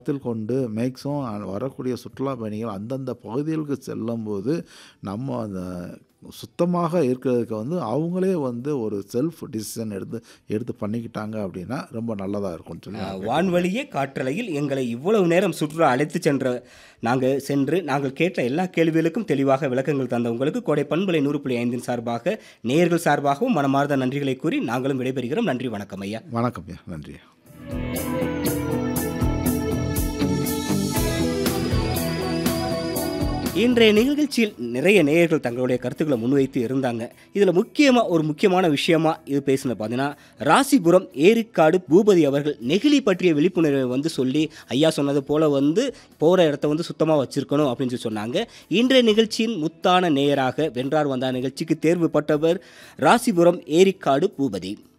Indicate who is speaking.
Speaker 1: கருத்தில் கொண்டு மேக்ஸிமம் வரக்கூடிய சுற்றுலா பயணிகள் அந்தந்த பகுதிகளுக்கு செல்லும்போது நம்ம அந்த சுத்தமாக இருக்கிறதுக்கு வந்து அவங்களே வந்து ஒரு செல்ஃப் டிசிஷன் எடுத்து எடுத்து பண்ணிக்கிட்டாங்க அப்படின்னா ரொம்ப நல்லதாக இருக்கும்னு சொல்லி நான்
Speaker 2: வான்வழியே காற்றலையில் எங்களை இவ்வளவு நேரம் சுற்றுலா அழைத்து சென்ற நாங்கள் சென்று நாங்கள் கேட்ட எல்லா கேள்விகளுக்கும் தெளிவாக விளக்கங்கள் தந்த உங்களுக்கு கோடை பண்பலை நூறு புள்ளி ஐந்தின் சார்பாக நேயர்கள் சார்பாகவும் மனமார்ந்த நன்றிகளை கூறி நாங்களும் விடைபெறுகிறோம் நன்றி வணக்கம் ஐயா
Speaker 1: வணக்கம் ஐயா நன்றி
Speaker 2: இன்றைய நிகழ்ச்சியில் நிறைய நேயர்கள் தங்களுடைய கருத்துக்களை முன்வைத்து இருந்தாங்க இதில் முக்கியமாக ஒரு முக்கியமான விஷயமா இது பேசின பார்த்தீங்கன்னா ராசிபுரம் ஏரிக்காடு பூபதி அவர்கள் நெகிழி பற்றிய விழிப்புணர்வை வந்து சொல்லி ஐயா சொன்னது போல வந்து போகிற இடத்த வந்து சுத்தமாக வச்சிருக்கணும் அப்படின்னு சொல்லி சொன்னாங்க இன்றைய நிகழ்ச்சியின் முத்தான நேயராக வென்றார் வந்தார் நிகழ்ச்சிக்கு தேர்வு பட்டவர் ராசிபுரம் ஏரிக்காடு பூபதி